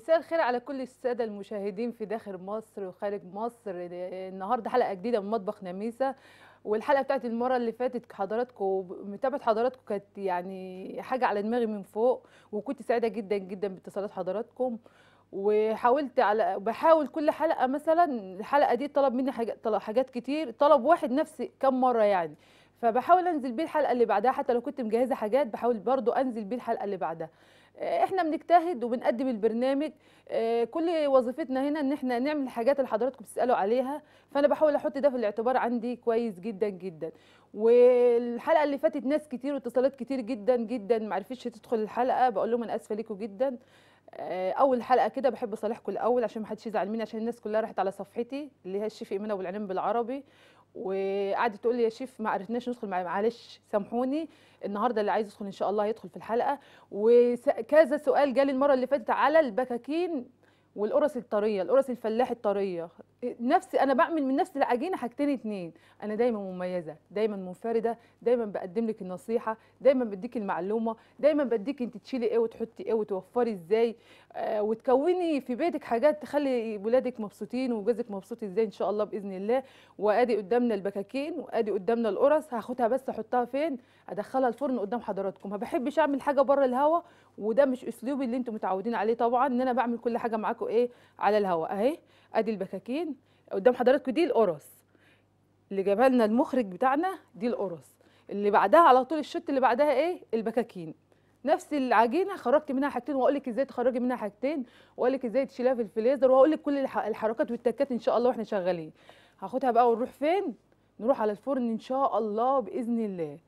مساء الخير على كل السادة المشاهدين في داخل مصر وخارج مصر النهارده حلقة جديدة من مطبخ نميسة والحلقة بتاعت المرة اللي فاتت حضراتكم متابعة حضراتكم كانت يعني حاجة على دماغي من فوق وكنت سعيدة جدا جدا باتصالات حضراتكم وحاولت على بحاول كل حلقة مثلا الحلقة دي طلب مني حاجات طلب حاجات كتير طلب واحد نفس كم مرة يعني فبحاول انزل بيه الحلقة اللي بعدها حتى لو كنت مجهزة حاجات بحاول برضو انزل بيه الحلقة اللي بعدها احنا بنجتهد وبنقدم البرنامج آه، كل وظيفتنا هنا ان احنا نعمل الحاجات اللي حضراتكم بتسالوا عليها فانا بحاول احط ده في الاعتبار عندي كويس جدا جدا والحلقه اللي فاتت ناس كتير واتصالات كتير جدا جدا ما عرفتش تدخل الحلقه بقول لهم انا اسفه ليكم جدا آه، اول حلقه كده بحب اصالحكم الاول عشان ما حدش يزعل مني عشان الناس كلها راحت على صفحتي اللي هي الشيف ايمان ابو العلم بالعربي وقعدت تقول لي يا شيف ما عرفناش ندخل معايا معلش سامحوني النهارده اللي عايز يدخل ان شاء الله هيدخل في الحلقه وكذا سؤال جالي المره اللي فاتت على البكاكين والقرص الطريه القرص الفلاح الطريه نفس انا بعمل من نفس العجينه حاجتين اتنين انا دايما مميزه دايما منفرده دايما بقدم لك النصيحه دايما بديك المعلومه دايما بديك انت تشيلي ايه وتحطي ايه وتوفري ازاي آه وتكوني في بيتك حاجات تخلي ولادك مبسوطين وجوزك مبسوط ازاي ان شاء الله باذن الله وادي قدامنا البكاكين وادي قدامنا القرص هاخدها بس احطها فين ادخلها الفرن قدام حضراتكم ما بحبش اعمل حاجه بره الهوا وده مش اسلوبي اللي انتم متعودين عليه طبعا ان انا بعمل كل حاجه معاكم ايه على الهوا اهي ادي البكاكين قدام حضراتكم دي القرص اللي جابها لنا المخرج بتاعنا دي القرص اللي بعدها على طول الشوت اللي بعدها ايه البكاكين نفس العجينه خرجت منها حاجتين واقول لك ازاي تخرجي منها حاجتين واقول لك ازاي تشيلها في الفريزر واقول لك كل الح- الحركات والتكات ان شاء الله واحنا شغالين هاخدها بقى ونروح فين نروح على الفرن ان شاء الله باذن الله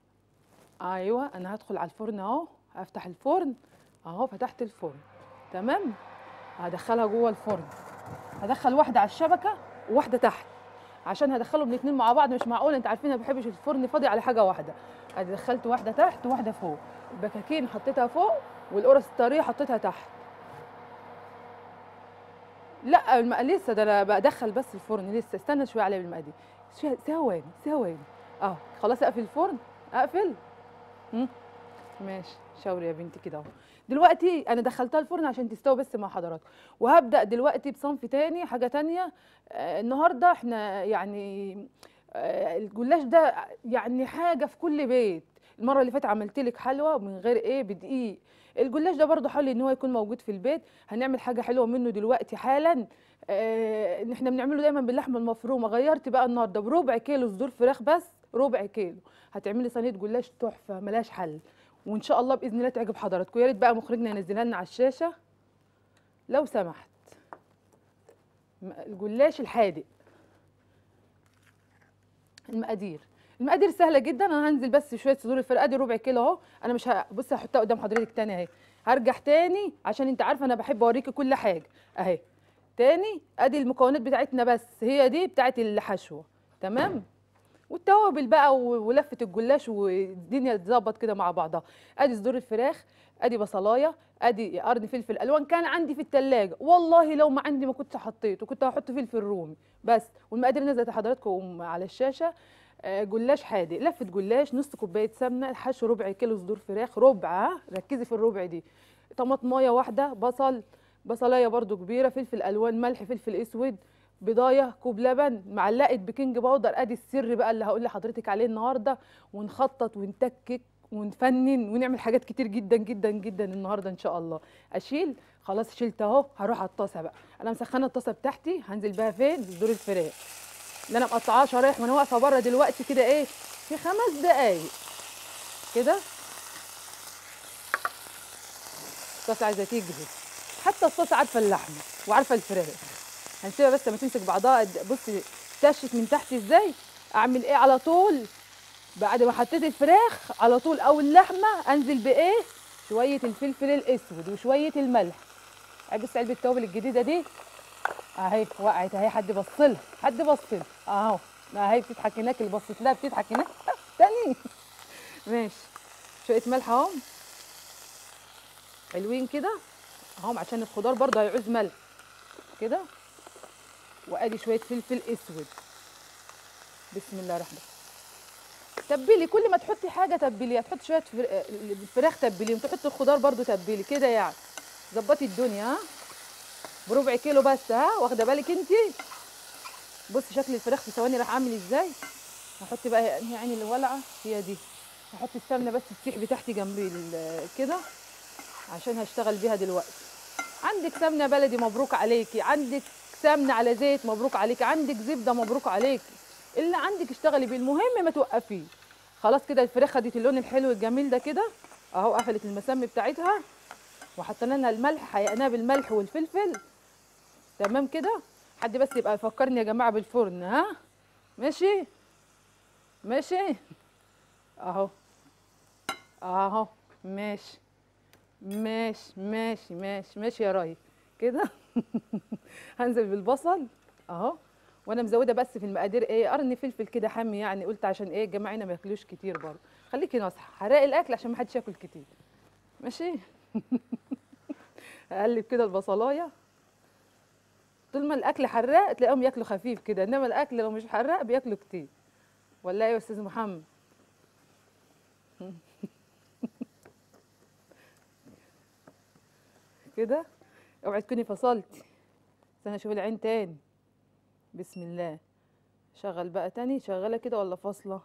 ايوه انا هدخل على الفرن اهو هفتح الفرن اهو فتحت الفرن تمام هدخلها جوه الفرن هدخل واحده على الشبكه وواحده تحت عشان هدخلهم الاثنين مع بعض مش معقول انت عارفين انا ما بحبش الفرن فاضي على حاجه واحده ادي دخلت واحده تحت وواحده فوق البكاكين حطيتها فوق والقرص الطريه حطيتها تحت لا الم... لسه ده انا بدخل بس الفرن لسه استنى شويه عليه بالمقادير شوية- ثواني ثواني اهو خلاص اقفل الفرن اقفل مم. ماشي شاوري يا بنتي كده اهو دلوقتي انا دخلتها الفرن عشان تستوي بس مع حضراتكم وهبدا دلوقتي بصنف تاني حاجه تانية آه النهارده احنا يعني آه الجلاش ده يعني حاجه في كل بيت المره اللي فاتت عملت لك حلوه من غير ايه بدقيق الجلاش ده برضه حاولي ان هو يكون موجود في البيت هنعمل حاجه حلوه منه دلوقتي حالا آه ان احنا بنعمله دايما باللحمه المفرومه غيرت بقى النهارده بربع كيلو صدور فراخ بس ربع كيلو هتعملي صينيه جلاش تحفه ملهاش حل وان شاء الله باذن الله تعجب حضراتكم يا ريت بقى مخرجنا ينزلها لنا على الشاشه لو سمحت م- الجلاش الحادق المقادير المقادير سهله جدا انا هنزل بس شويه صدور الفراخ ادي ربع كيلو اهو انا مش ه... بصي هحطها قدام حضرتك تاني اهي هرجع تاني عشان انت عارفه انا بحب اوريكي كل حاجه اهي تاني ادي المكونات بتاعتنا بس هي دي بتاعت الحشوه تمام والتوابل بقى و- ولفه الجلاش والدنيا تظبط كده مع بعضها ادي صدور الفراخ ادي بصلايه ادي قرن فلفل الوان كان عندي في التلاجة والله لو ما عندي ما كنت حطيته كنت هحط فلفل رومي بس والمقادير نزلت لحضراتكم على الشاشه آه، جلاش حادق لفه جلاش نص كوبايه سمنه الحشو ربع كيلو صدور فراخ ربع ها؟ ركزي في الربع دي طماطمايه واحده بصل بصلايه برضو كبيره فلفل الوان ملح فلفل اسود بضايه كوب لبن معلقه بيكنج باودر ادي السر بقى اللي هقول لحضرتك عليه النهارده ونخطط ونتكك ونفنن ونعمل حاجات كتير جدا جدا جدا النهارده ان شاء الله اشيل خلاص شلت اهو هروح على الطاسه بقى انا مسخنه الطاسه بتاعتي هنزل بيها فين صدور الفراخ اللي انا مقطعاها شرايح وانا واقفه بره دلوقتي كده ايه في خمس دقايق كده الطاسه عايزه تجهز حتى الطاسه عارفه اللحمه وعارفه الفراخ هنسيبها بس لما تمسك بعضها قد- بصي تشت من تحت ازاي اعمل ايه على طول بعد ما حطيت الفراخ على طول او اللحمه انزل بايه شويه الفلفل الاسود وشويه الملح عيب بس علبه التوابل الجديده دي اهي وقعت اهي حد بصلها حد بصلها اهو اهي بتضحك هناك اللي بصت لها بتضحك هناك تاني ماشي شويه ملح اهو حلوين كده اهو عشان الخضار برضه هيعوز ملح كده وادي شويه فلفل اسود بسم الله الرحمن الرحيم تبلي كل ما تحطي حاجه تبليها تحطي شويه فر- الفراخ تبليهم تحطي الخضار برضو تبلي كده يعني ظبطي الدنيا ها بربع كيلو بس ها واخده بالك انت بصي شكل الفراخ في ثواني راح اعمل ازاي هحط بقى هي عيني اللي والعه هي دي هحط السمنه بس تسيح بتاعتي جنبي ال- كده عشان هشتغل بيها دلوقتي عندك سمنه بلدي مبروك عليكي عندك سمنه على زيت مبروك عليكي عندك زبده مبروك عليكي اللي عندك اشتغلي بيه المهم ما توقفيه خلاص كده الفراخ خدت اللون الحلو الجميل ده كده اهو قفلت المسام بتاعتها وحطينا لها الملح حققناها بالملح والفلفل تمام كده حد بس يبقى يفكرني يا جماعه بالفرن ها ماشي ماشي اهو اهو ماشي ماشي ماشي ماشي ماشي يا راي كده هنزل بالبصل اهو وانا مزوده بس في المقادير ايه قرن فلفل كده حامي يعني قلت عشان ايه الجماعه هنا ما ياكلوش كتير برضه خليكي ناصحه حرق الاكل عشان ما حدش ياكل كتير ماشي اقلب كده البصلايه طول ما الاكل حراق تلاقيهم ياكلوا خفيف كده انما الاكل لو مش حراق بياكلوا كتير ولا ايه يا استاذ محمد كده اوعي تكوني فصلتي استنى اشوف العين تاني بسم الله شغل بقى تاني شغاله كده ولا فاصله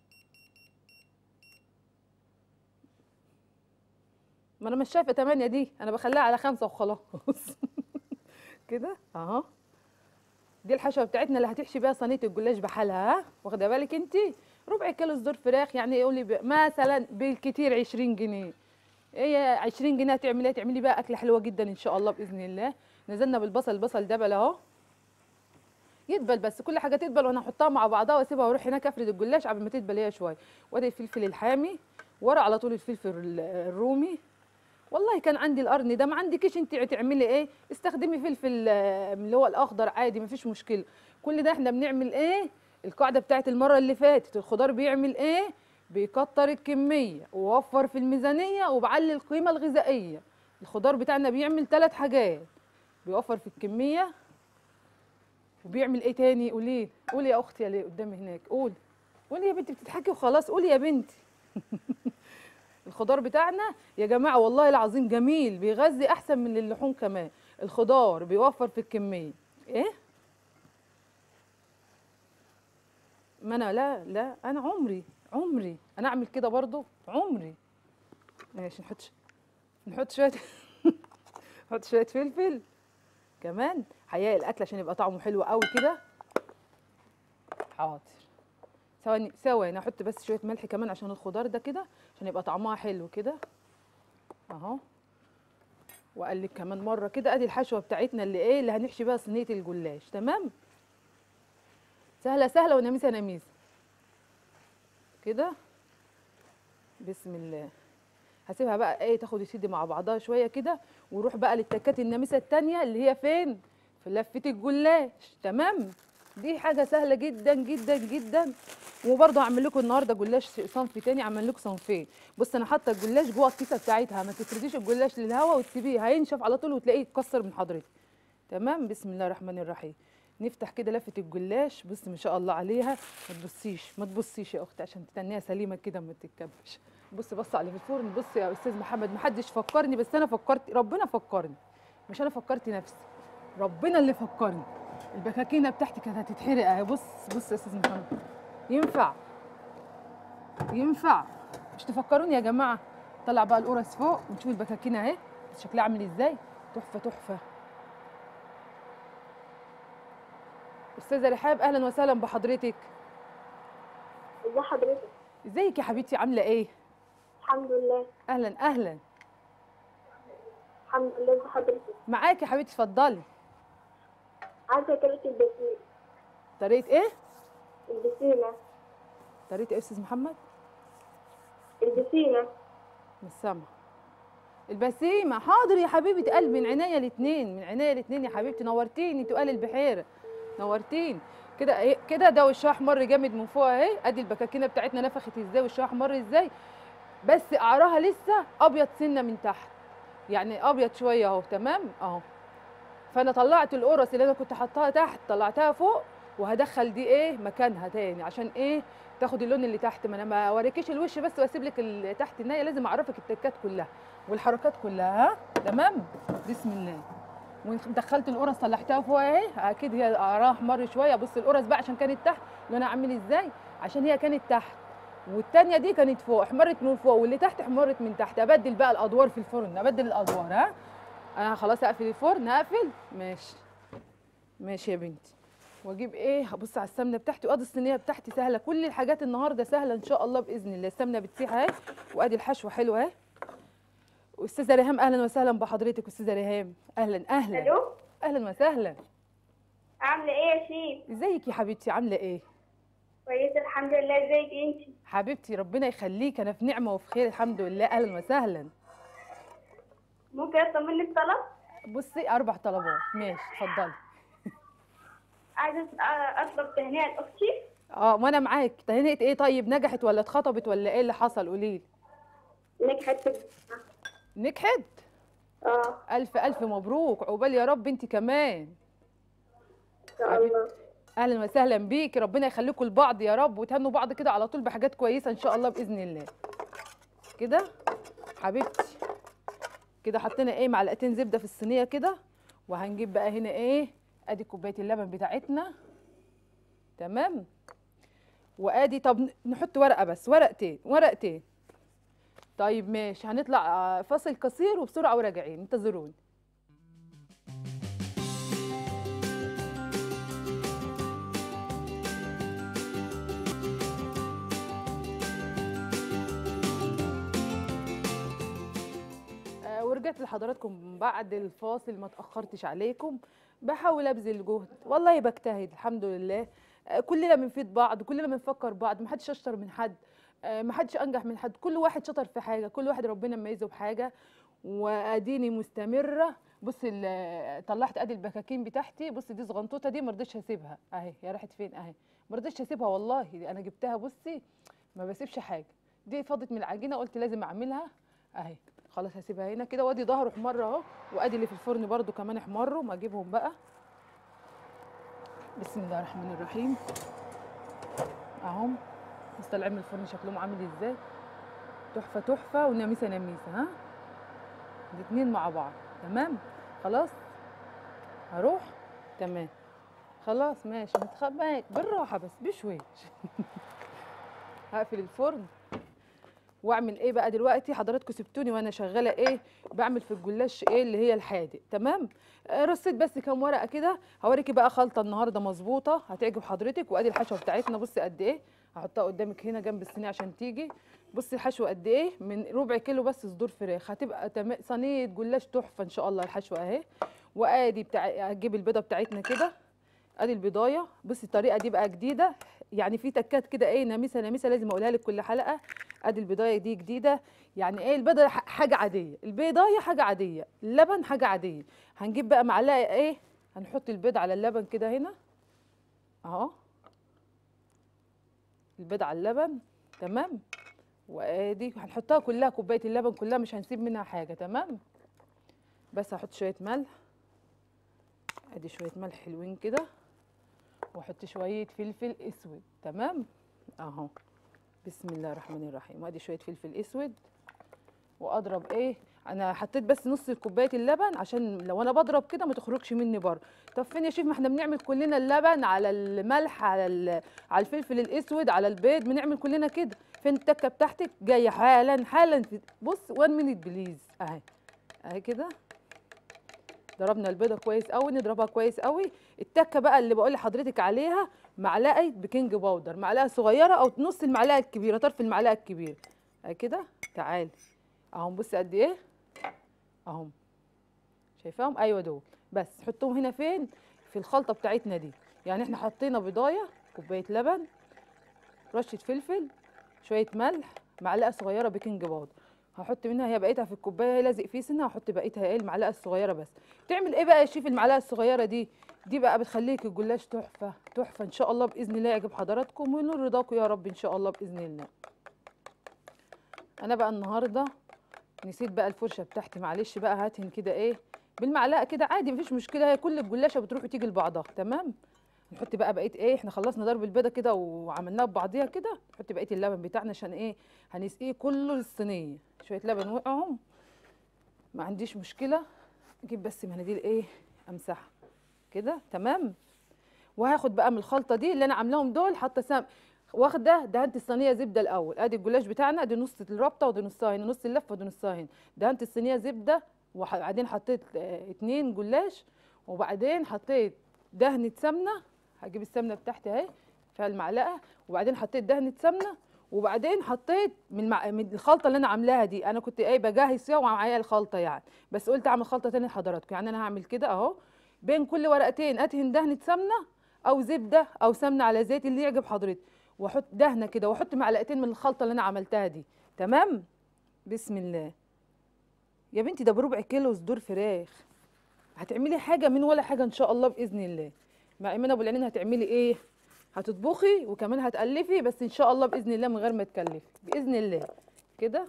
ما انا مش شايفه تمانية دي انا بخليها على خمسة وخلاص كده اهو دي الحشوه بتاعتنا اللي هتحشي بيها صينيه الجلاش بحالها ها واخده بالك انت ربع كيلو صدور فراخ يعني يقولي ب- مثلا بالكتير 20 جنيه هي 20 جنيه هتعملي ايه تعملي بقى اكله حلوه جدا ان شاء الله باذن الله نزلنا بالبصل البصل دبل اهو يدبل بس كل حاجه تدبل وانا احطها مع بعضها واسيبها واروح هناك افرد الجلاش قبل ما تدبل هي شويه وادي الفلفل الحامي ورا على طول الفلفل ال- الرومي والله كان عندي القرن ده ما عندكيش انت تعملي ايه استخدمي فلفل آه، اللي هو الاخضر عادي ما فيش مشكله كل ده احنا بنعمل ايه القاعده بتاعت المره اللي فاتت الخضار بيعمل ايه بيكتر الكميه ووفر في الميزانيه وبعلي القيمه الغذائيه الخضار بتاعنا بيعمل ثلاث حاجات بيوفر في الكميه وبيعمل ايه تاني قولي قولي يا اختي اللي قدامي هناك قولي قولي يا بنتي بتضحكي وخلاص قولي يا بنتي الخضار بتاعنا يا جماعه والله العظيم جميل بيغذي احسن من اللحوم كمان الخضار بيوفر في الكميه ايه ما انا لا لا انا عمري عمري انا اعمل كده برضو عمري ماشي نحط ش- نحط شويه نحط شويه فلفل كمان حقيقي الاكل عشان يبقى طعمه حلو قوي كده حاضر ثواني ثواني احط بس شويه ملح كمان عشان الخضار ده كده عشان يبقى طعمها حلو كده اهو واقلب كمان مره كده ادي الحشوه بتاعتنا اللي ايه اللي هنحشي بيها صينيه الجلاش تمام سهله سهله ونميسه نميسه كده بسم الله هسيبها بقى ايه تاخد وتدي مع بعضها شويه كده ونروح بقى للتكات النميسه التانيه اللي هي فين في لفه الجلاش تمام دي حاجه سهله جدا جدا جدا وبرضه هعمل لكم النهارده جلاش صنف تاني عمل لكم صنفين بص انا حاطه الجلاش جوه الكيسه بتاعتها ما تفرديش الجلاش للهواء وتسيبيه هينشف على طول وتلاقيه اتكسر من حضرتك تمام بسم الله الرحمن الرحيم نفتح كده لفه الجلاش بص ما شاء الله عليها ما تبصيش ما تبصيش يا اختي عشان تتنيها سليمه كده ما تتكبش بص بص على في الفرن بص يا استاذ محمد ما حدش فكرني بس انا فكرت ربنا فكرني مش انا فكرت نفسي ربنا اللي فكرني البكاكينه بتاعتي كانت هتتحرق اهي بص بص يا استاذ محمد ينفع ينفع مش تفكروني يا جماعه طلع بقى القرص فوق ونشوف البكاكينه اهي شكلها عامل ازاي تحفه تحفه استاذه رحاب اهلا وسهلا بحضرتك ازي حضرتك ازيك يا حبيبتي عامله ايه الحمد لله اهلا اهلا الحمد لله ازي حضرتك معاكي يا حبيبتي اتفضلي عايزه طريقه البسيمه طريقه ايه البسيمه طريقه ايه يا استاذ محمد البسيمه مش سامعه البسيمه حاضر يا حبيبه قلبي من عينيا الاثنين من عينيا الاثنين يا حبيبتي نورتيني تقال البحيره نورتيني كده ايه كده ده وشها احمر جامد من فوق اهي ادي البكاكينه بتاعتنا نفخت ازاي وشها احمر ازاي بس قعرها لسه ابيض سنه من تحت يعني ابيض شويه اهو تمام اهو فانا طلعت القرص اللي انا كنت حاطاها تحت طلعتها فوق وهدخل دي ايه مكانها تاني عشان ايه تاخد اللون اللي تحت ما انا ما اوريكيش الوش بس واسيب لك اللي تحت النايه لازم اعرفك التكات كلها والحركات كلها ها تمام بسم الله ودخلت القرص طلعتها فوق اهي اكيد هي قراها احمر شويه بص القرص بقى عشان كانت تحت لونها عامل ازاي عشان هي كانت تحت والتانية دي كانت فوق احمرت من فوق واللي تحت احمرت من تحت ابدل بقى الادوار في الفرن ابدل الادوار ها انا خلاص اقفل الفرن اقفل ماشي ماشي يا بنتي واجيب ايه هبص على السمنه بتاعتي وادي الصينيه بتاعتي سهله كل الحاجات النهارده سهله ان شاء الله باذن الله السمنه بتسيح اهي وادي الحشوه حلوه اهي استاذه ريهام اهلا وسهلا بحضرتك استاذه ريهام اهلا اهلا الو اهلا وسهلا عامله ايه يا شيف ازيك يا حبيبتي عامله ايه كويسه الحمد لله ازيك انت حبيبتي ربنا يخليك انا في نعمه وفي خير الحمد لله اهلا وسهلا ممكن اطلب منك طلب بصي اربع طلبات ماشي اتفضلي عايزه اطلب تهنئه لاختي اه وانا معاك تهنئه ايه طيب نجحت ولا اتخطبت ولا ايه اللي حصل قولي لي نجحت في الجامعة. نجحت اه الف الف مبروك عقبال يا رب انت كمان ان شاء الله اهلا وسهلا بيك ربنا يخليكم لبعض يا رب وتهنوا بعض كده على طول بحاجات كويسه ان شاء الله باذن الله كده حبيبتي كده حطينا ايه معلقتين زبده في الصينيه كده وهنجيب بقى هنا ايه ادي كوبايه اللبن بتاعتنا تمام وادي طب ن- نحط ورقه بس ورقتين ورقتين طيب ماشي هنطلع آه، فاصل قصير وبسرعه وراجعين انتظروني آه، ورجعت لحضراتكم بعد الفاصل ما تاخرتش عليكم بحاول ابذل جهد والله بجتهد الحمد لله آه، كلنا بنفيد بعض كلنا بنفكر بعض محدش اشطر من حد آه، محدش انجح من حد كل واحد شطر في حاجه كل واحد ربنا مميزه بحاجه واديني مستمره بصي ال- طلعت ادي البكاكين بتاعتي بصي دي صغنطوطه دي ما رضيتش اسيبها اهي هي راحت فين اهي ما رضيتش اسيبها والله دي انا جبتها بصي ما بسيبش حاجه دي فضت من العجينه قلت لازم اعملها اهي خلاص هسيبها هنا كده وادي ظهره احمر اهو وادي اللي في الفرن برده كمان احمروا ما اجيبهم بقى بسم الله الرحمن الرحيم اهم بس طالعين من الفرن شكلهم عامل ازاي تحفه تحفه ونميسه نميسه ها الاتنين مع بعض تمام خلاص هروح تمام خلاص ماشي متخبى بالراحه بس بشويش هقفل الفرن واعمل ايه بقى دلوقتي حضراتكم سبتوني وانا شغاله ايه بعمل في الجلاش ايه اللي هي الحادق تمام آه، رصيت بس كام ورقه كده هوريكي بقى خلطه النهارده مظبوطه هتعجب حضرتك وادي الحشوه بتاعتنا بصي قد ايه هحطها قدامك هنا جنب الصينيه عشان تيجي بصي الحشوه قد ايه من ربع كيلو بس صدور فراخ هتبقى تم- صينيه جلاش تحفه ان شاء الله الحشوه اهي وادي بتاع هتجيب البيضه بتاعتنا كده ادي البضايه بصي الطريقه دي بقى جديده يعني في تكات كده ايه نميسه نميسه لازم اقولها لك كل حلقه ادي البضايه دي جديده يعني ايه البيضه ح- حاجه عاديه البيضايه حاجه عاديه اللبن حاجه عاديه هنجيب بقى معلقه ايه هنحط البيض على اللبن كده هنا اهو البيض على اللبن تمام وادي هنحطها كلها كوبايه اللبن كلها مش هنسيب منها حاجه تمام بس هحط شويه ملح ادي شويه ملح حلوين كده واحط شويه فلفل اسود تمام اهو بسم الله الرحمن الرحيم وادي شويه فلفل اسود واضرب ايه انا حطيت بس نص كوبايه اللبن عشان لو انا بضرب كده ما تخرجش مني بره طب فين يا شيف ما احنا بنعمل كلنا اللبن على الملح على ال- على الفلفل الاسود على البيض بنعمل كلنا كده فين التكه بتاعتك جايه حالا حالا بص 1 مينيت بليز اهي اهي كده ضربنا البيضه كويس قوي نضربها كويس قوي التكه بقى اللي بقول لحضرتك عليها معلقه بيكنج باودر معلقه صغيره او نص المعلقه الكبيره طرف المعلقه الكبيره اهي كده تعالي اهو بصي قد ايه اهم شايفاهم ايوه دول بس حطهم هنا فين في الخلطه بتاعتنا دي يعني احنا حطينا بضايه كوبايه لبن رشه فلفل شويه ملح معلقه صغيره بيكنج باودر هحط منها هي بقيتها في الكوبايه هي لازق فيه سنه هحط بقيتها ايه المعلقه الصغيره بس تعمل ايه بقى يا شيف المعلقه الصغيره دي دي بقى بتخليك الجلاش تحفه تحفه ان شاء الله باذن الله يعجب حضراتكم وينور رضاكم يا رب ان شاء الله باذن الله انا بقى النهارده نسيت بقى الفرشه بتاعتي معلش بقى هاتهم كده ايه بالمعلقه كده عادي مفيش مشكله هي كل الجلاشه بتروح وتيجي لبعضها تمام نحط بقى بقيه ايه احنا خلصنا ضرب البيضه كده وعملناها ببعضيها كده نحط بقيه اللبن بتاعنا عشان ايه هنسقيه كله للصينيه شويه لبن وقعهم ما عنديش مشكله اجيب بس مناديل ايه امسحها كده تمام وهاخد بقى من الخلطه دي اللي انا عاملاهم دول حاطه سام واخده دهنت الصينيه زبده الاول ادي الجلاش بتاعنا ادي نص الرابطه ودي نصها هنا نص اللفه ودي نصها هنا دهنت الصينيه زبده وبعدين حطيت آه، اتنين جلاش وبعدين حطيت دهنه سمنه هجيب السمنه بتاعتي اهي فيها المعلقه وبعدين حطيت دهنه سمنه وبعدين حطيت من, المع... من الخلطه اللي انا عاملاها دي انا كنت ايه بجهز فيها ومعايا الخلطه يعني بس قلت اعمل خلطه تانية لحضراتكم يعني انا هعمل كده اهو بين كل ورقتين ادهن دهنه سمنه او زبده او سمنه على زيت اللي يعجب حضرتك واحط دهنه كده واحط معلقتين من الخلطه اللي انا عملتها دي تمام بسم الله يا بنتي ده بربع كيلو صدور فراخ هتعملي حاجه من ولا حاجه ان شاء الله باذن الله مع ايمان ابو العينين هتعملي ايه هتطبخي وكمان هتالفي بس ان شاء الله باذن الله من غير ما تكلفي باذن الله كده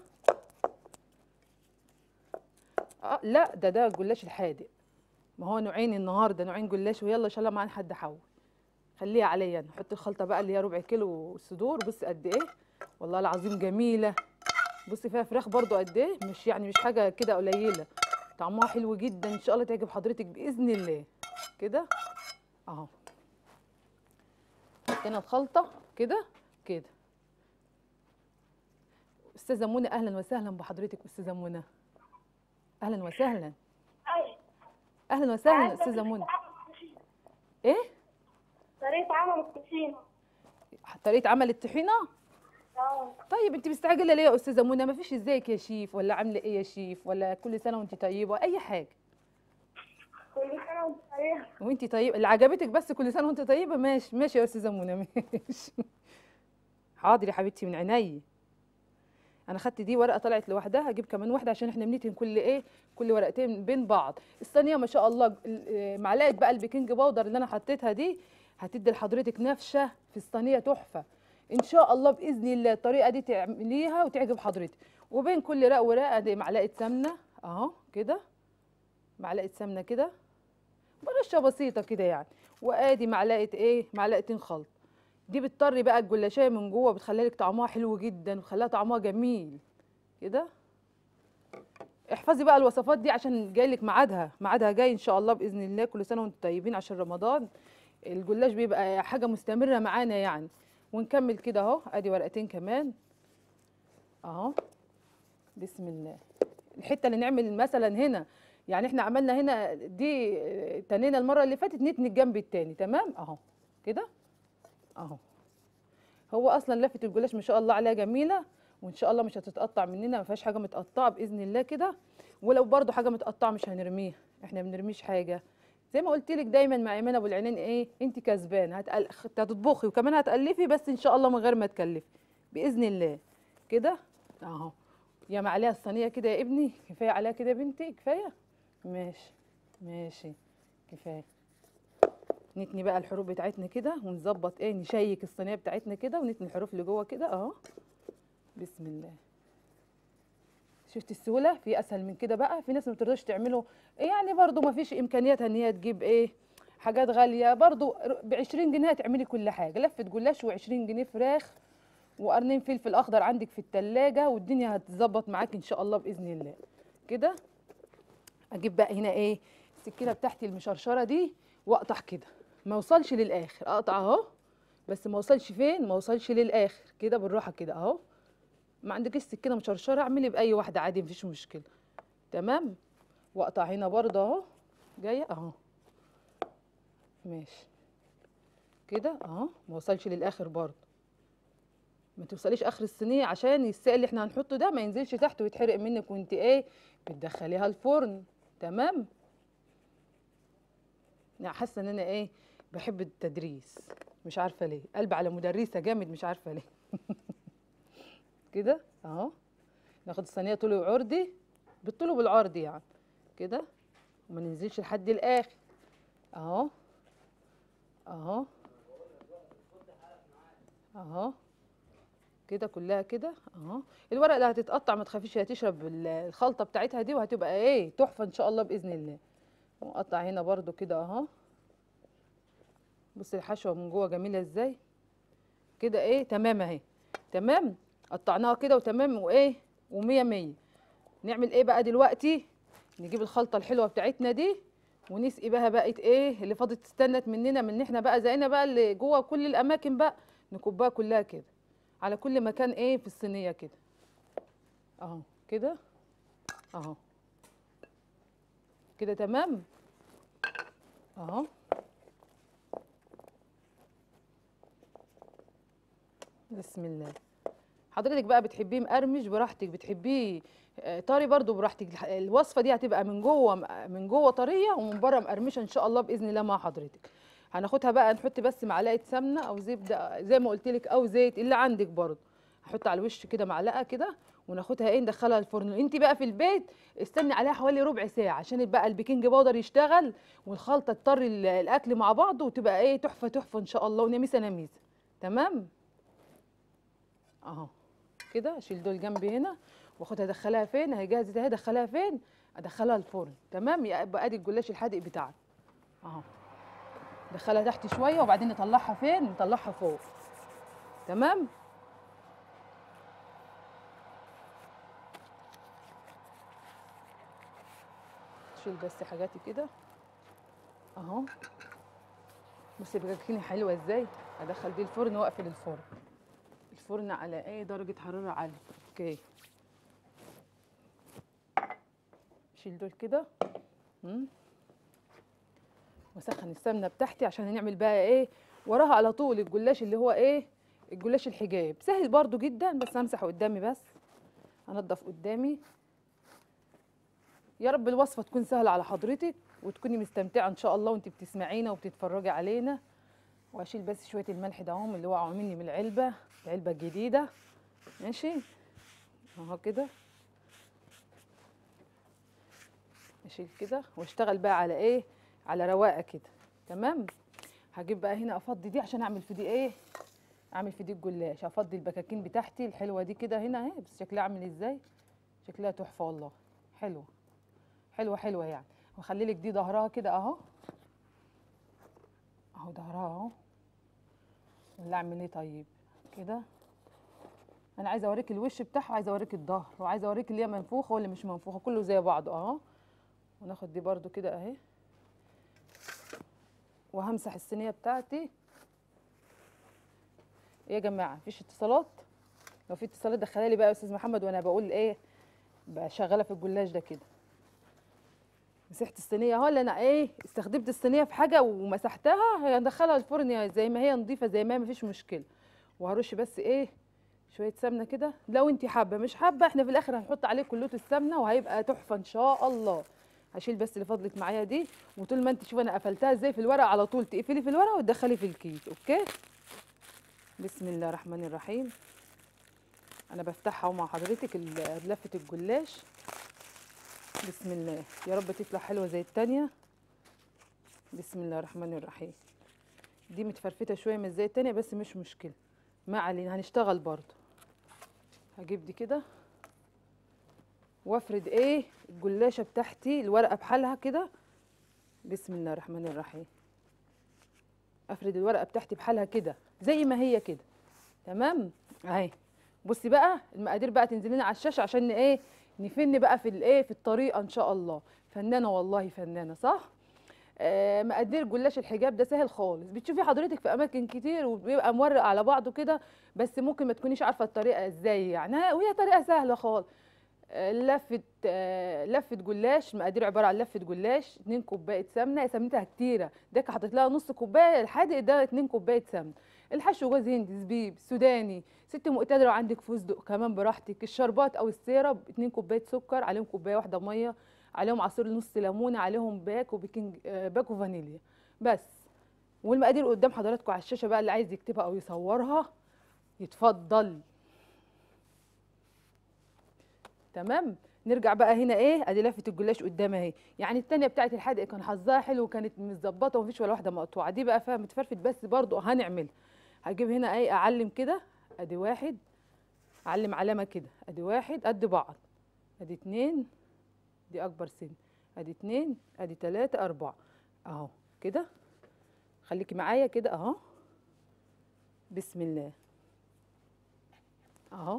اه لا ده ده الجلاش الحادق ما هو نوعين النهارده نوعين جلاش ويلا ان شاء الله ما حد حول خليها عليا انا حط الخلطه بقى اللي هي ربع كيلو صدور بصي قد ايه والله العظيم جميله بصي فيها فراخ برضو قد ايه مش يعني مش حاجه كده قليله طعمها حلو جدا ان شاء الله تعجب حضرتك باذن الله كده اهو حطينا الخلطه كده كده استاذه منى اهلا وسهلا بحضرتك استاذه منى اهلا وسهلا أي اهلا وسهلا استاذه منى ايه طريقة عمل الطحينة طريقه عمل الطحينه اه طيب انت مستعجله ليه يا استاذه منى ما فيش ازيك يا شيف ولا عامله ايه يا شيف ولا كل سنه وانت طيبه اي حاجه كل سنة وانت طريقة وانت طيبه اللي عجبتك بس كل سنه وانت طيبه ماشي ماشي يا استاذه منى ماشي حاضر يا حبيبتي من عيني انا خدت دي ورقه طلعت لوحدها هجيب كمان واحده عشان احنا بنتن كل ايه كل ورقتين بين بعض الصينيه ما شاء الله ال- آه، معلقه بقى البيكنج باودر اللي انا حطيتها دي هتدي لحضرتك نفشه في الصينيه تحفه ان شاء الله باذن الله الطريقه دي تعمليها وتعجب حضرتك وبين كل رق ورقه دي معلقه سمنه اهو كده معلقه سمنه كده برشه بسيطه كده يعني وادي معلقه ايه معلقتين خلط دي بتطري بقى الجلاشيه من جوه بتخلي لك طعمها حلو جدا وخليها طعمها جميل كده احفظي بقى الوصفات دي عشان جاي لك ميعادها ميعادها جاي ان شاء الله باذن الله كل سنه وانتم طيبين عشان رمضان الجلاش بيبقى حاجه مستمره معانا يعني ونكمل كده اهو ادي ورقتين كمان اهو بسم الله الحته اللي نعمل مثلا هنا يعني احنا عملنا هنا دي اه، تنينا المره اللي فاتت نتني الجنب التاني تمام اهو كده اهو هو اصلا لفه الجلاش ما شاء الله عليها جميله وان شاء الله مش هتتقطع مننا ما فيهاش حاجه متقطعه باذن الله كده ولو برضو حاجه متقطعه مش هنرميها احنا ما بنرميش حاجه زي ما قلت لك دايما مع ايمان ابو العينين ايه انت كسبانه هتقل... هتطبخي وكمان هتالفي بس ان شاء الله من غير ما تكلفي باذن الله كده اهو يا معلقه الصينيه كده يا ابني كفايه عليها كده يا بنتي كفايه ماشي ماشي كفايه نتني بقى الحروف بتاعتنا كده ونظبط ايه نشيك الصينيه بتاعتنا كده ونتني الحروف اللي جوه كده اهو بسم الله شفت السهوله في اسهل من كده بقى في ناس ما بتقدرش تعمله يعني برضو ما فيش امكانياتها ان هي تجيب ايه حاجات غاليه برضو ب 20 جنيه هتعملي كل حاجه لفه جلاش و20 جنيه فراخ وقرنين فلفل اخضر عندك في التلاجة والدنيا هتظبط معاك ان شاء الله باذن الله كده اجيب بقى هنا ايه السكينه بتاعتي المشرشره دي واقطع كده ما اوصلش للاخر اقطع اهو بس ما اوصلش فين ما اوصلش للاخر كده بالراحه كده اهو ما عندكش سكينه مشرشره اعملي باي واحده عادي مفيش مشكله تمام واقطع هنا برضه اهو جايه اهو ماشي كده اهو ما وصلش للاخر برضه ما توصليش اخر الصينيه عشان السائل اللي احنا هنحطه ده ما ينزلش تحت ويتحرق منك وانت ايه بتدخليها الفرن تمام لا حاسه ان انا ايه بحب التدريس مش عارفه ليه قلب على مدرسه جامد مش عارفه ليه كده اهو ناخد الصينيه طولي وعرضي بالطول وبالعرض يعني كده وما ننزلش لحد الاخر اهو اهو اهو كده كلها كده اهو الورقه اللي هتتقطع ما تخافيش هي هتشرب ال- الخلطه بتاعتها دي وهتبقى ايه تحفه ان شاء الله باذن الله وقطع هنا برضو كده اهو بصي الحشوه من جوه جميله ازاي كده ايه تمام اهي تمام قطعناها كده وتمام وايه ومية مية نعمل ايه بقى دلوقتي نجيب الخلطه الحلوه بتاعتنا دي ونسقي بقى بقت ايه اللي فاضت استنت مننا من احنا بقى زينا بقى اللي جوه كل الاماكن بقى نكبها كلها كده على كل مكان ايه في الصينيه كده اهو كده اهو كده تمام اهو بسم الله حضرتك بقى بتحبيه مقرمش براحتك بتحبيه آه، طري برضو براحتك الح- الوصفه دي هتبقى من جوه من جوه طريه ومن بره مقرمشه ان شاء الله باذن الله مع حضرتك هناخدها بقى نحط بس معلقه سمنه او زبده زي ما قلت لك او زيت اللي عندك برضو هحط على الوش كده معلقه كده وناخدها ايه ندخلها الفرن انت بقى في البيت استني عليها حوالي ربع ساعه عشان بقى البيكنج باودر يشتغل والخلطه تطري ال- الاكل مع بعضه وتبقى ايه تحفه تحفه ان شاء الله ونميسه نميسه تمام اهو كده اشيل دول جنبي هنا واخدها ادخلها فين اهي جاهزه اهي ادخلها فين ادخلها الفرن تمام يبقى ادي الجلاش الحادق بتاعنا اهو ندخلها تحت شويه وبعدين نطلعها فين نطلعها فوق تمام شيل بس حاجاتي كده اهو بصي بجاكيني حلوه ازاي ادخل دي الفرن واقفل الفرن الفرن على ايه درجه حراره عاليه اوكي شيل دول كده مم. واسخن السمنه بتاعتي عشان هنعمل بقى ايه وراها على طول الجلاش اللي هو ايه الجلاش الحجاب سهل برضو جدا بس همسح قدامي بس هنضف قدامي يا رب الوصفه تكون سهله على حضرتك وتكوني مستمتعه ان شاء الله وانت بتسمعينا وبتتفرجي علينا واشيل بس شويه الملح ده هم اللي وقعوا مني من العلبه العلبه الجديده ماشي اهو كده اشيل كده واشتغل بقى على ايه على رواقه كده تمام هجيب بقى هنا افضي دي عشان اعمل في دي ايه اعمل في دي الجلاش افضي البكاكين بتاعتي الحلوه دي كده هنا اهي بس شكلها عامل ازاي شكلها تحفه والله حلوه حلوه حلوه يعني واخلي لك دي ظهرها كده اهو اهو ظهرها اهو ولا اعمل ايه طيب كده انا عايزه اوريك الوش بتاعها وعايزه اوريك الظهر وعايزه اوريك اللي هي منفوخه واللي مش منفوخه كله زي بعضه اهو وناخد دي برضو كده اهي وهمسح الصينيه بتاعتي ايه يا جماعه مفيش اتصالات لو في اتصالات دخلها لي بقى يا استاذ محمد وانا بقول ايه بقى شغاله في الجلاش ده كده مسحت الصينيه اهو اللي انا ايه استخدمت الصينيه في حاجه ومسحتها هندخلها الفرن زي ما هي نظيفه زي ما هي مفيش مشكله وهرش بس ايه شويه سمنه كده لو انت حابه مش حابه احنا في الاخر هنحط عليه كلوت السمنه وهيبقى تحفه ان شاء الله هشيل بس اللي فضلت معايا دي وطول ما انت شوفي انا قفلتها ازاي في الورق على طول تقفلي في الورق وتدخلي في الكيس اوكي بسم الله الرحمن الرحيم انا بفتحها مع حضرتك ال- لفه الجلاش بسم الله يا رب تطلع حلوه زي التانية بسم الله الرحمن الرحيم دي متفرفته شويه مش زي التانية بس مش مشكله ما علينا هنشتغل برضو هجيب دي كده وافرد ايه الجلاشه بتاعتي الورقه بحالها كده بسم الله الرحمن الرحيم افرد الورقه بتاعتي بحالها كده زي ما هي كده تمام اهي بصي بقى المقادير بقى تنزل لنا على الشاشه عشان ايه نفن بقى في الايه في الطريقه ان شاء الله فنانه والله فنانه صح آه مقادير جلاش الحجاب ده سهل خالص بتشوفي حضرتك في اماكن كتير وبيبقى مورق على بعضه كده بس ممكن ما تكونيش عارفه الطريقه ازاي يعني ها- وهي طريقه سهله خالص آه، لفه آه، لفه جلاش مقادير عباره عن لفه جلاش 2 كوبايه سمنه سمنتها كتيره ده حطيت لها نص كوبايه الحادق ده 2 كوبايه سمنه الحشو جوز هند زبيب سوداني ست مقتدره وعندك فستق كمان براحتك الشربات او السيرب 2 كوبايه سكر عليهم كوبايه واحده ميه عليهم عصير نص ليمونه عليهم باكو بيكنج آه، باكو فانيليا بس والمقادير قدام حضراتكم على الشاشه بقى اللي عايز يكتبها او يصورها يتفضل تمام نرجع بقى هنا ايه ادي لفه الجلاش قدام اهي يعني التانية بتاعت الحدق كان حظها حلو وكانت متظبطه ومفيش ولا واحده مقطوعه دي بقى فيها متفرفت بس برضو هنعمل هجيب هنا ايه اعلم كده ادي واحد اعلم علامه كده ادي واحد قد بعض ادي اتنين دي اكبر سن ادي اتنين ادي تلاته اربعه اهو كده خليكي معايا كده اهو بسم الله اهو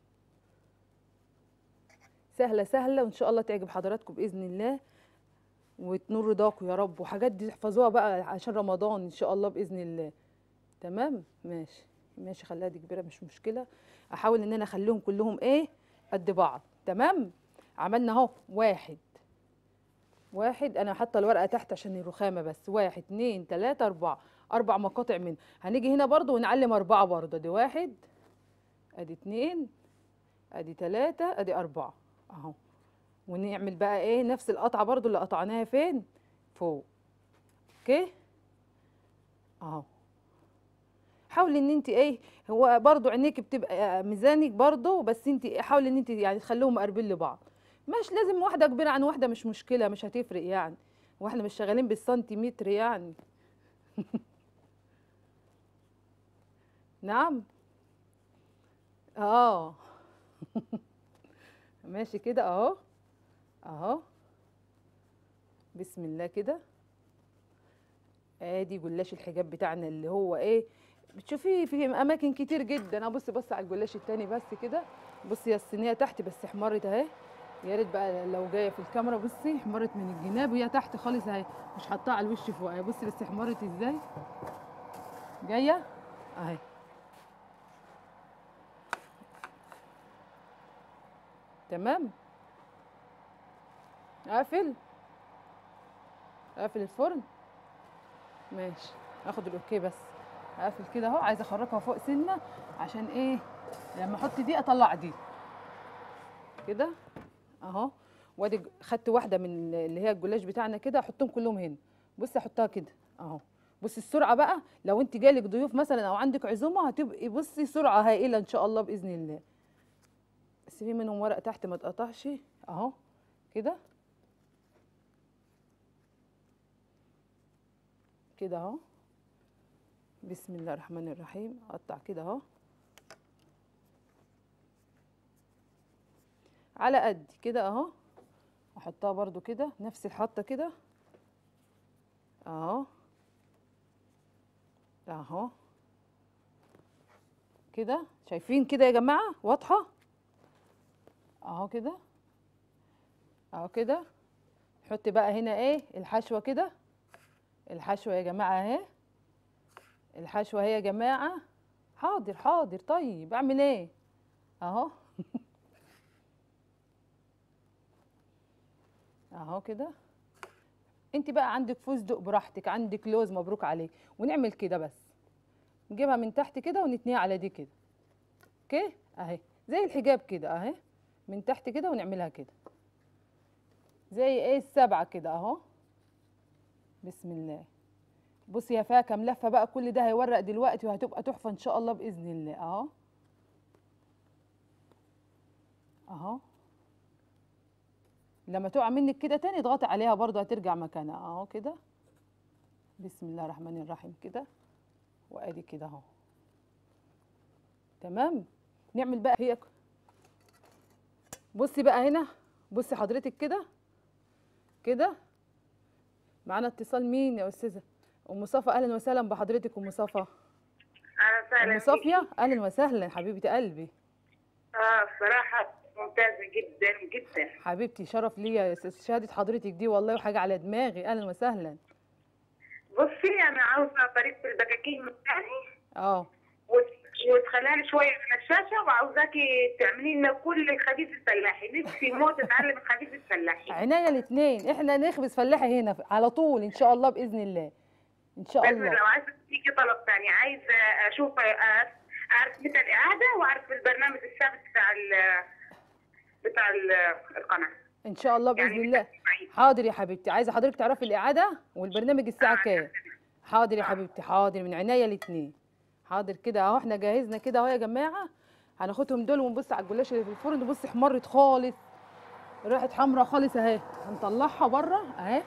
سهله سهله وان شاء الله تعجب حضراتكم باذن الله وتنور رضاكم يا رب وحاجات دي تحفظوها بقى عشان رمضان ان شاء الله باذن الله تمام ماشي ماشي خليها دي كبيره مش مشكله احاول ان انا اخليهم كلهم ايه قد بعض تمام عملنا اهو واحد واحد انا حاطه الورقه تحت عشان الرخامه بس واحد اتنين تلاته اربعه اربع مقاطع من هنيجي هنا برضو ونعلم اربعه برضو ادي واحد ادي اتنين ادي تلاته ادي اربعه اهو ونعمل بقى ايه نفس القطعه برضو اللي قطعناها فين فوق اوكي اهو حاولي ان انت ايه هو برضو عينيك بتبقى ميزانك برضو بس انت حاولي ان انت يعني تخليهم مقربين لبعض مش لازم واحده كبيره عن واحده مش مشكله مش هتفرق يعني واحنا مش شغالين بالسنتيمتر يعني نعم اه ماشي كده اهو اهو بسم الله كده ادي جلاش الحجاب بتاعنا اللي هو ايه بتشوفيه في اماكن كتير جدا ابص بص على الجلاش التاني بس كده بصي يا الصينيه تحت بس احمرت اهي يا ريت بقى لو جايه في الكاميرا بصي احمرت من الجناب وهي تحت خالص اهي مش حاطاها على الوش فوق اهي بصي بس احمرت ازاي جايه اهي تمام اقفل اقفل الفرن ماشي اخد الاوكي بس اقفل كده اهو عايزه اخرجها فوق سنه عشان ايه لما احط دي اطلع دي كده اهو وادي ج- خدت واحده من اللي هي الجلاش بتاعنا كده احطهم كلهم هنا بصي احطها كده اهو بصي السرعه بقى لو انت جالك ضيوف مثلا او عندك عزومه هتبقي بصي سرعه هائله ان شاء الله باذن الله بس في منهم ورق تحت ما اتقطعش اهو كده كده اهو بسم الله الرحمن الرحيم اقطع كده اهو على قد كده اهو احطها برضو كده نفس الحطه كده اهو اهو كده شايفين كده يا جماعه واضحه اهو كده اهو كده نحط بقى هنا ايه الحشوه كده الحشوه يا جماعه اهي الحشوه اهي يا جماعه حاضر حاضر طيب اعمل ايه اهو اهو كده انت بقى عندك فستق براحتك عندك لوز مبروك عليك ونعمل كده بس نجيبها من تحت كده ونتنيها على دي كده اوكي اهي زي الحجاب كده اهي من تحت كده ونعملها كده زي ايه السبعه كده اهو بسم الله بصي يا فيها كام لفه بقى كل ده هيورق دلوقتي وهتبقى تحفه ان شاء الله باذن الله اهو اهو لما تقع منك كده تاني اضغطي عليها برضه هترجع مكانها اهو كده بسم الله الرحمن الرحيم كده وادي كده اهو تمام نعمل بقى هي بصي بقى هنا بصي حضرتك كده كده معانا اتصال مين يا استاذه ام صفا اهلا وسهلا بحضرتك ام صفا اهلا وسهلا ام صافيه اهلا وسهلا حبيبه قلبي اه الصراحه ممتازه جدا جدا حبيبتي شرف ليا يا أستاذ شهاده حضرتك دي والله وحاجه على دماغي اهلا وسهلا بصي انا عاوزه طريقه الدقاقيق الثاني اه وتخليها لي شويه من الشاشه وعاوزاكي تعملي لنا كل الخبيث الفلاحي نفسي موت اتعلم الخبيث الفلاحي عينيا الاثنين احنا نخبز فلاحي هنا على طول ان شاء الله باذن الله ان شاء بس الله لو عايزه تيجي طلب ثاني عايزه اشوف أعرف- اعرف متى الاعاده واعرف البرنامج الثابت بتاع ال بتاع ال- القناه ان شاء الله باذن يعني الله حاضر يا حبيبتي عايزه حضرتك تعرفي الاعاده والبرنامج الساعه كام حاضر يا حبيبتي حاضر من عينيا الاثنين حاضر كده اهو احنا جهزنا كده اهو يا جماعه هناخدهم دول ونبص على الجلاش اللي في الفرن بص احمرت خالص راحت حمرا خالص اهي هنطلعها بره اهي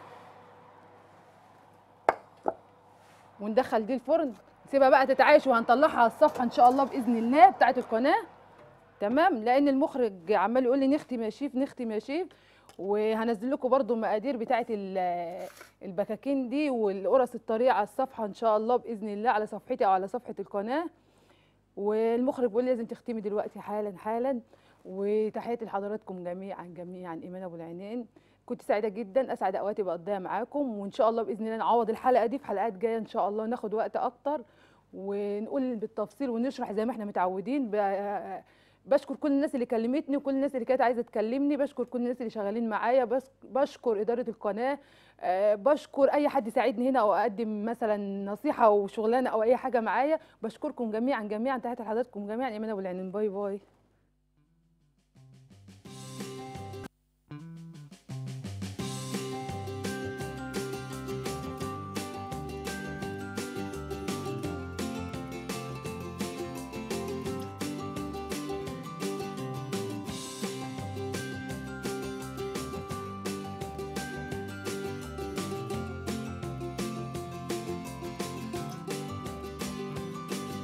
وندخل دي الفرن نسيبها بقى تتعايش وهنطلعها على الصفحه ان شاء الله باذن الله بتاعت القناه تمام لان المخرج عمال يقول لي نختم يا شيف نختم يا شيف وهنزل لكم برضو المقادير بتاعت ال- البكاكين دي والقرص الطريقه على الصفحه ان شاء الله باذن الله على صفحتي او على صفحه القناه والمخرج بيقول لي لازم تختمي دلوقتي حالا حالا وتحياتي لحضراتكم جميعا جميعا ايمان ابو العينين كنت سعيده جدا اسعد اوقاتي بقضيها معاكم وان شاء الله باذن الله نعوض الحلقه دي في حلقات جايه ان شاء الله ناخد وقت اكتر ونقول بالتفصيل ونشرح زي ما احنا متعودين ب- بشكر كل الناس اللي كلمتني وكل الناس اللي كانت عايزه تكلمني بشكر كل الناس اللي شغالين معايا بس بشكر اداره القناه آه، بشكر اي حد يساعدني هنا او اقدم مثلا نصيحه او شغلانه او اي حاجه معايا بشكركم جميعا جميعا تحت حضراتكم جميعا ايمان ابو العينين باي باي